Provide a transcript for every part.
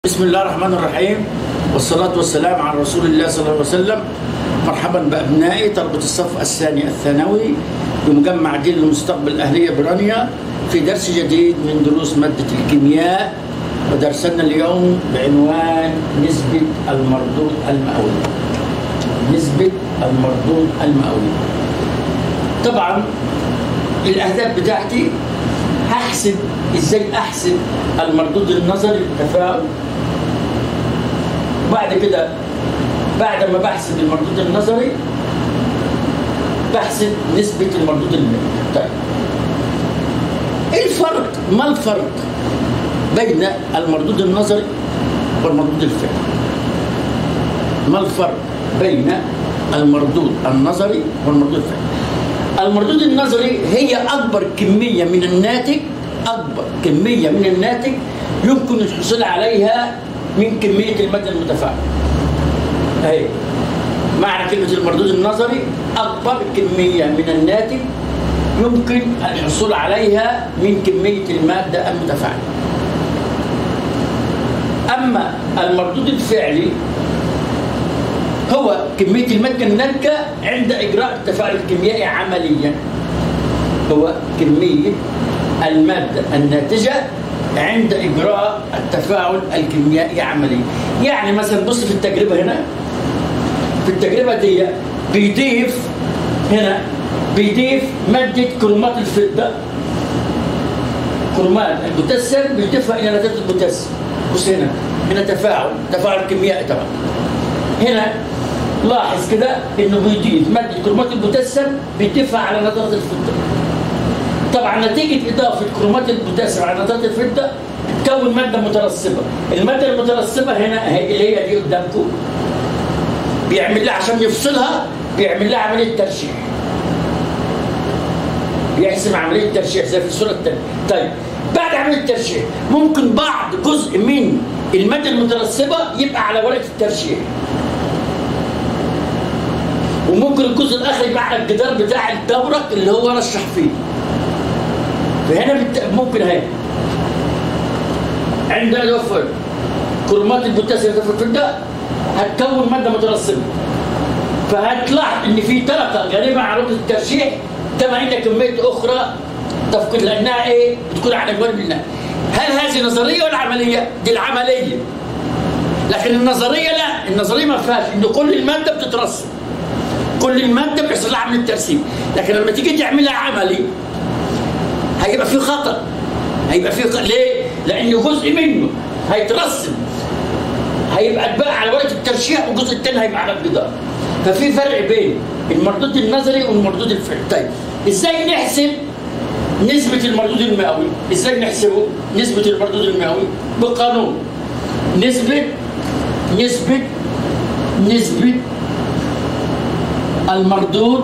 بسم الله الرحمن الرحيم والصلاة والسلام على رسول الله صلى الله عليه وسلم مرحبا بأبنائي طلبة الصف الثاني الثانوي بمجمع جيل المستقبل الأهلية برانيا في درس جديد من دروس مادة الكيمياء ودرسنا اليوم بعنوان نسبة المردود المئوي نسبة المردود المئوي طبعا الأهداف بتاعتي هحسب ازاي احسب المردود النظري للتفاعل بعد كده بعد ما بحسب المردود النظري بحسب نسبة المردود المائي طيب ايه الفرق ما الفرق بين المردود النظري والمردود الفعلي ما الفرق بين المردود النظري والمردود الفعلي المردود النظري هي اكبر كمية من الناتج اكبر كمية من الناتج يمكن الحصول عليها من كمية المادة المتفاعلة اهي معنى كلمة المردود النظري أكبر كمية من الناتج يمكن الحصول عليها من كمية المادة المتفاعلة أما المردود الفعلي هو كمية المادة الناتجة عند إجراء التفاعل الكيميائي عمليا هو كمية المادة الناتجة عند إجراء التفاعل الكيميائي عمليا يعني مثلا بص في التجربة هنا في التجربة دي بيضيف هنا بيضيف مادة كرومات الفضة كرومات البوتاسيوم بيضيفها إلى نتيجة البوتاسيوم بص هنا هنا تفاعل تفاعل كيميائي طبعا هنا لاحظ كده انه بيضيف ماده كرومات البوتاسيوم بيضيفها على نتيجه الفضه طبعا نتيجه اضافه كرومات البوتاسيوم على نتيجه الفضه تكون ماده مترسبه الماده المترسبه هنا هي اللي هي دي قدامكم بيعمل لها عشان يفصلها بيعمل لها عمليه ترشيح بيحسم عمليه ترشيح زي في الصوره الثانيه طيب بعد عمليه الترشيح ممكن بعض جزء من الماده المترسبه يبقى على ورقه الترشيح وممكن الجزء الاخر يبقى على الجدار بتاع الدورق اللي هو رشح فيه فهنا بت... ممكن اهي عند الوفر كرمات البوتاسيوم في الفضه هتكون ماده مترسبه فهتلاحظ ان في طرقه غالبا على وقت الترشيح كما عند كميه اخرى تفقد لانها ايه؟ بتكون على جوانب النهر. هل هذه نظريه ولا عمليه؟ دي العمليه. لكن النظريه لا، النظريه ما فيهاش ان كل الماده بتترسب. كل الماده بيحصل لها عمليه ترسيب، لكن لما تيجي تعملها عملي هيبقى في خطر. هيبقى في خطر. ليه؟ لان جزء منه هيترسب هيبقى اتباع على ورقه الترشيح والجزء الثاني هيبقى على الجدار. ففي فرق بين المردود النظري والمردود الفعلي. طيب ازاي نحسب نسبة المردود المئوي ازاي نحسبه نسبة المردود المئوي بقانون نسبة نسبة نسبة المردود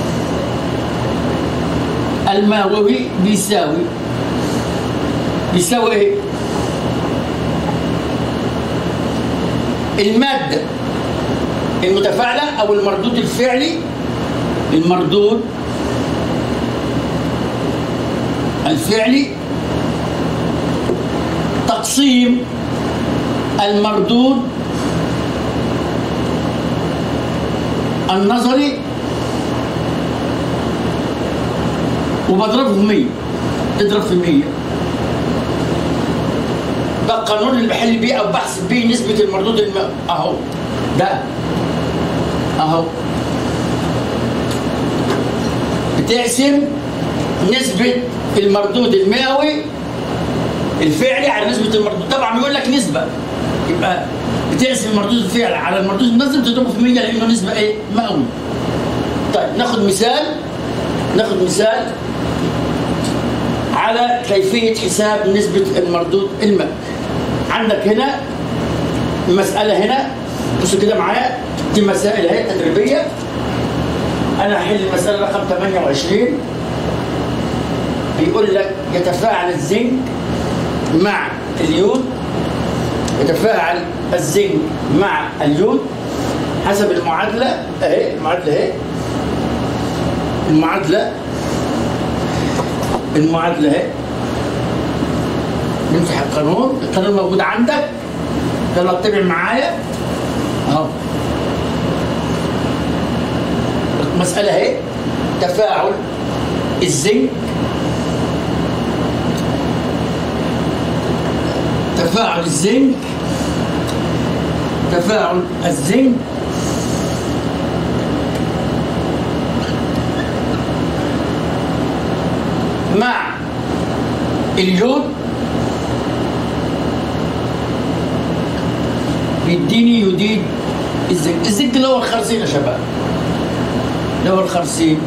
المئوي بيساوي بيساوي ايه المادة المتفاعلة او المردود الفعلي المردود الفعلي تقسيم المردود النظري وبضربه في 100 تضرب في 100 ده القانون اللي بحل بيه او بحسب بيه نسبة المردود المئوي اهو ده اهو بتقسم نسبة المردود المئوي الفعلي على نسبة المردود طبعا بيقول لك نسبة يبقى بتقسم المردود الفعلي على المردود النظري تضربه في 100 لأنه نسبة إيه؟ مئوي طيب ناخد مثال ناخد مثال على كيفية حساب نسبة المردود المئوي عندك هنا المسألة هنا بصوا كده معايا دي مسائل اهي تدريبية أنا هحل المسألة رقم 28 بيقول لك يتفاعل الزنك مع اليود يتفاعل الزنك مع اليود حسب المعادلة اهي المعادلة اهي المعادلة المعادلة اهي نمسح القانون القانون موجود عندك يلا اتبع معايا اهو المسألة اهي تفاعل الزنك تفاعل الزنك تفاعل الزنك مع اليود بيديني يديد الزنك الزنك اللي هو الخرسين يا شباب اللي هو الخرسين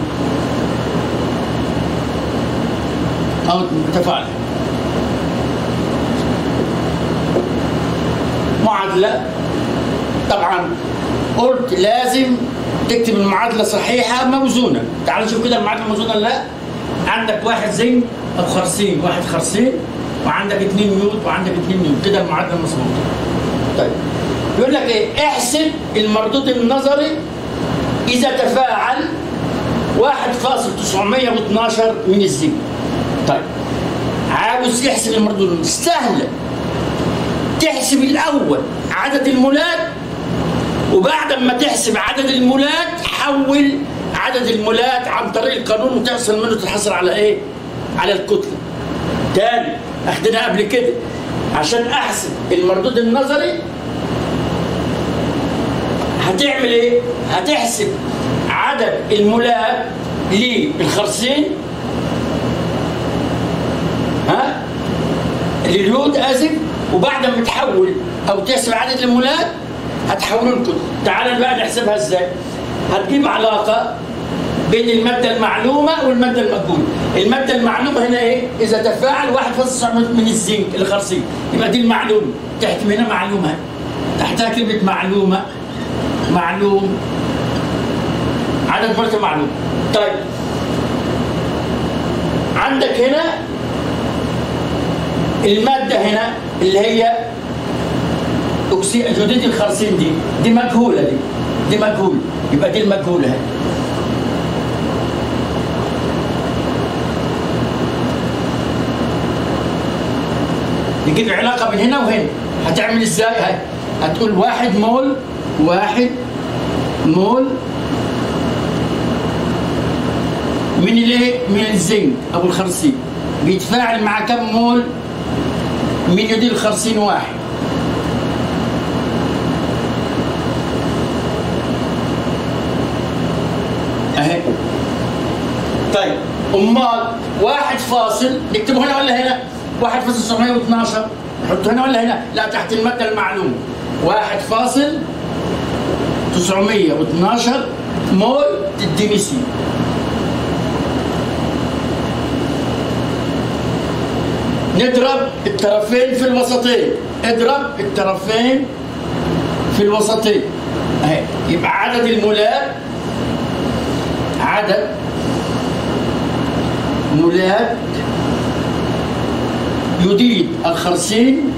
أو تفاعل معادلة طبعا قلت لازم تكتب المعادلة صحيحة موزونة تعال نشوف كده المعادلة موزونة ولا لا عندك واحد زنك أو خرسين واحد خرسين وعندك اثنين نيوت وعندك اثنين نيوت كده المعادلة مظبوطة طيب يقول لك ايه احسب المردود النظري إذا تفاعل 1.912 من الزنك طيب عاوز يحسب المردود سهلة تحسب الأول عدد المولات وبعد ما تحسب عدد المولات حول عدد المولات عن طريق القانون وتحصل منه تتحصل على ايه؟ على الكتلة. تاني اخدناها قبل كده عشان احسب المردود النظري هتعمل ايه؟ هتحسب عدد المولات للخرسين ها؟ لليود اسف وبعد ما تحول او تحسب عدد المولات هتحوله لكتل تعال بقى نحسبها ازاي هتجيب علاقه بين الماده المعلومه والماده المجهوله الماده المعلومه هنا ايه اذا تفاعل 1.9 من الزنك الخرسين يبقى دي المعلومه تحت هنا معلومه تحتها كلمه معلومه معلوم عدد مرات معلوم طيب عندك هنا المادة هنا اللي هي أكسي جديد الخرسين دي دي مجهولة دي دي مجهولة يبقى دي المجهولة هي. نجيب علاقة من هنا وهنا هتعمل ازاي هاي هتقول واحد مول واحد مول من الايه؟ من الزنك او الخرسين بيتفاعل مع كم مول من يدي الخرسين واحد اهي طيب امال واحد فاصل نكتبه هنا ولا هنا؟ واحد فاصل 912 نحطه هنا ولا هنا؟ لا تحت المادة المعلومة واحد فاصل 912 مول تديني سي نضرب الطرفين في الوسطين اضرب الطرفين في الوسطين اهي يبقى عدد المولات عدد مولات يديد الخرسين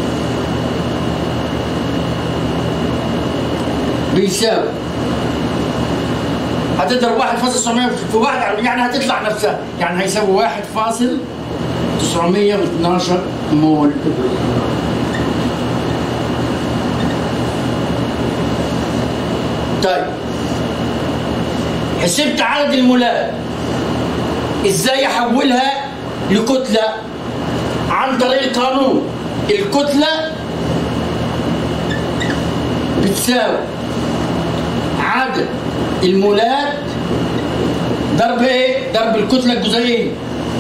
بيساوي هتضرب واحد فاصل 900 في واحد يعني هتطلع نفسها يعني هيساوي واحد فاصل 912 مول طيب حسبت عدد المولات ازاي احولها لكتلة عن طريق القانون الكتلة بتساوي عدد المولات ضرب ايه؟ ضرب الكتلة الجزيئية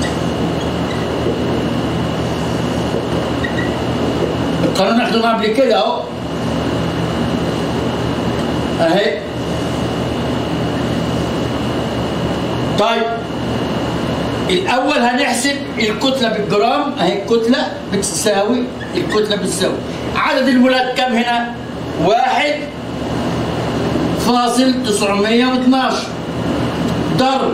القانون احنا قبل كده اهو اهي طيب الاول هنحسب الكتله بالجرام اهي الكتله بتساوي الكتله بتساوي عدد المولات كام هنا واحد فاصل 912 ضرب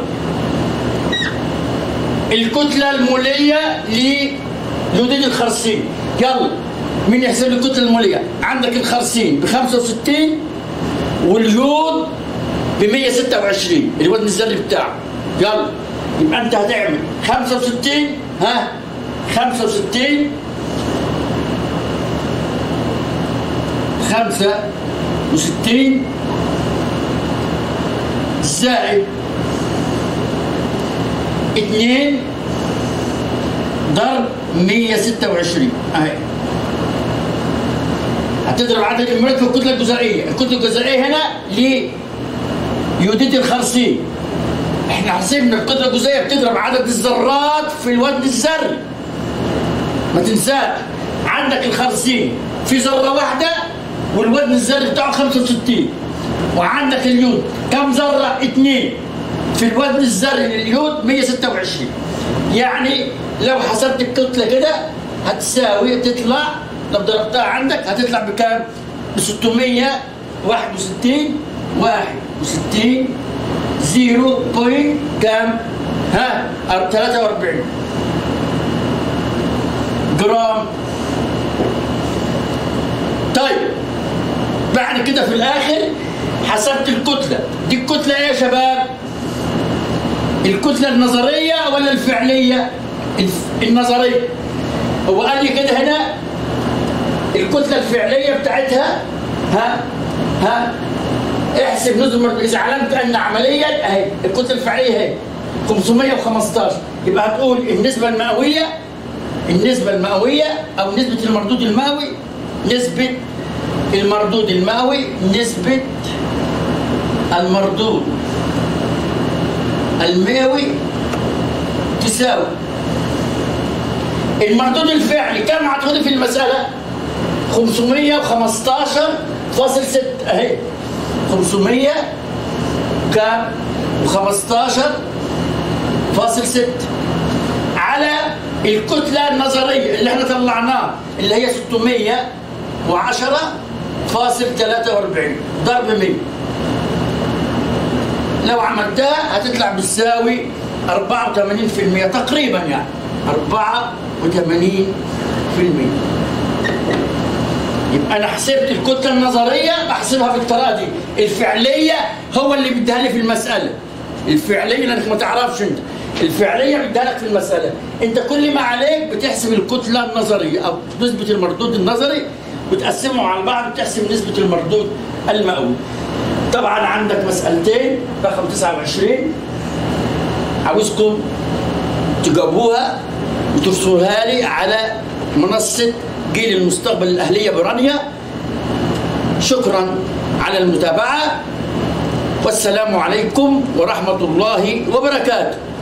الكتلة المولية ليوديد الخرسين يلا مين يحسب لي الكتلة المولية عندك الخرسين ب 65 واليود ب 126 الوزن الذري بتاعه يلا يبقى انت هتعمل 65 ها 65 خمسة وستين زائد اتنين ضرب مية ستة وعشرين اهي هتضرب عدد المولات في الكتلة الجزيئية الكتلة الجزيئية هنا ليوديد الخرسين احنا حسبنا الكتلة الجزيئية بتضرب عدد الذرات في الوزن الذري ما تنساش عندك الخرسين في ذرة واحدة والوزن الذري بتاعه 65 وعندك اليود كم ذرة؟ اثنين في الوزن الذري لليود 126 يعني لو حسبت الكتلة كده هتساوي تطلع لو ضربتها عندك هتطلع بكام؟ ب 661 61 زيرو بوينت كام؟ ها 43 جرام طيب بعد كده في الاخر حسبت الكتله دي الكتله ايه يا شباب الكتله النظريه ولا الفعليه الف- النظريه هو قال لي كده هنا الكتله الفعليه بتاعتها ها ها احسب نظم اذا علمت ان عمليا اهي الكتله الفعليه اهي 515 يبقى هتقول النسبه المئويه النسبة المئوية أو نسبة المردود المئوي نسبة المردود المئوي نسبة المردود المئوي تساوي المردود الفعلي كم هتاخدي في المسألة؟ 515.6 أهي 500 كام؟ و15 فاصل 6 على الكتلة النظرية اللي احنا طلعناها اللي هي 610 فاصل 43 ضرب 100 لو عملتها هتطلع بتساوي 84% تقريبا يعني 84% يبقى انا حسبت الكتله النظريه بحسبها بالطريقه دي الفعليه هو اللي بيديها لي في المساله الفعليه لانك ما تعرفش انت الفعليه بيديها لك في المساله انت كل ما عليك بتحسب الكتله النظريه او نسبه المردود النظري وتقسمهم على بعض بتحسب نسبه المردود المئوي طبعا عندك مسألتين رقم 29 عاوزكم تجاوبوها وترسلوها لي على منصة جيل المستقبل الأهلية برانيا شكرا على المتابعة والسلام عليكم ورحمة الله وبركاته